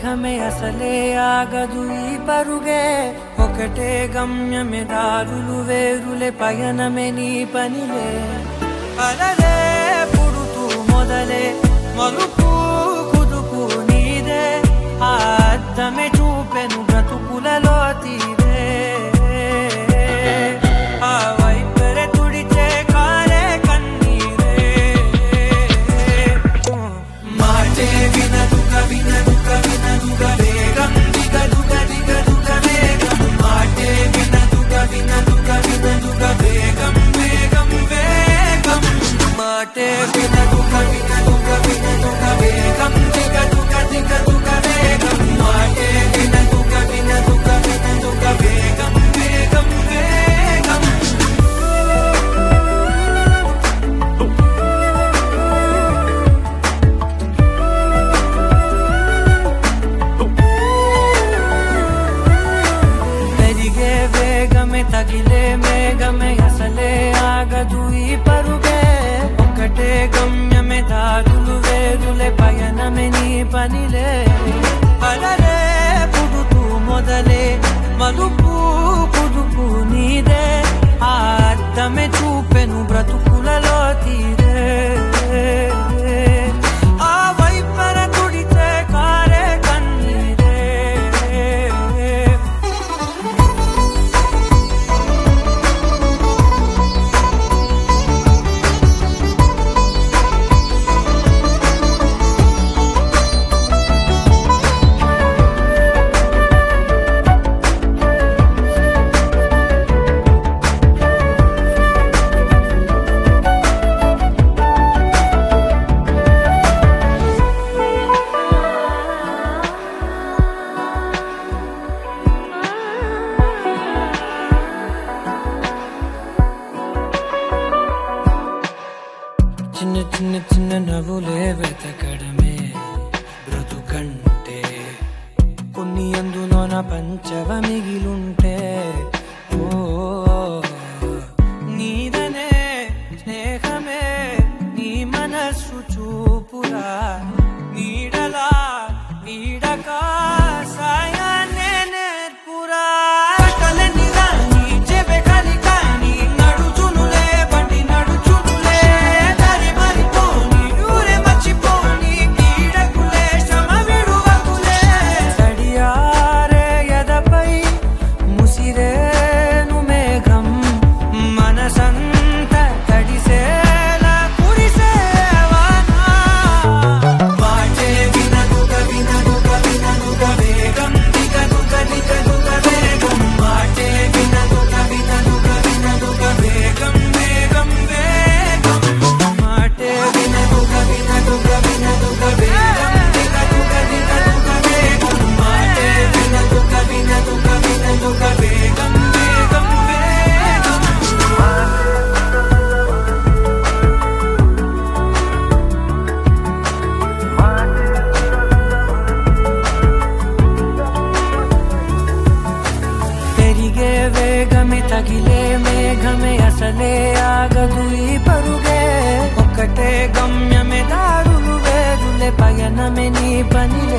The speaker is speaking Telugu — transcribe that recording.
మేఘమే అసలే ఆగదు ఈ పరుగే ఒకటే గమ్యమే దారులు వేరులే పయనమే నీ పనిలే అలలే పుడుతూ మొదలే మలుపు కుదుపు నీదే ఆ అద్దమే చూపెను బ్రతుకులలో తీరే ఆ వైపరే తుడిచే కారే కన్నీరే మాటే వినదుక వినదుక వినదుక వేగం దిగదుక దిగదుక వేగం మాటే వినదుక వినదుక వినదుక వేగం వేగం వేగం మాటే వినదుక వినదుక వినదుక వేగం దిగదుక దిగదుక వేగం మాటే వినదుక వినదుక వినదుక వేగం వేగం వేగం పెరిగే వేగమే తగిలే మేఘమే అసలే ఆగదు ఈ పరుగే ఒకటే గమ్యమే దారులు వేరులే పయనమే నీ పనిలే అలలే పుడుతూ మొదలే మలుపు కుదుపు నీదే ఆ అద్దమే చూపెను బ్రతుకులలో తీరే ఆ వైపర తుడితే కారే కన్నీరే చిన్న చిన్న చిన్న నవ్వులే వెతకడమే బ్రతుకంటే కొన్ని అందులోన పంచవ మిగిలుంటే ఓ నీదనే స్నేహమే నీ మనస్సు చూపురా నీడలా నీడక సాయాన్నే నేర్పురా కలని రాని చెబె కలి కాని నడుచునులే బండి నడుచునులే దారి మరిపోని ఊరే మర్చిపోని కీడకులే శ్రమ విడువకులే తడియారే ఎదపై ముసిరేను మేఘం మనసంత తడిసేలా కురిసేవానా వాటే వినదుక వినదుక వినదుక వేగం దిగదుక దిగదుక వేగం వాటే వినదుక వినదుక వినదుక వేగం వేగం వేగం మాటే వినదుక వినదుక వినదుక వేగం దిగదుక దిగదుక వేగం మాటే వినదుక వినదుక వినదుక వేగం వేగం వేగం పెరిగే వేగమే తగిలే మేఘమే అసలే ఆగదు ఈ పరుగే ఒక్కటే గమ్యమే దారులు వేరులే పయనమే నీ పని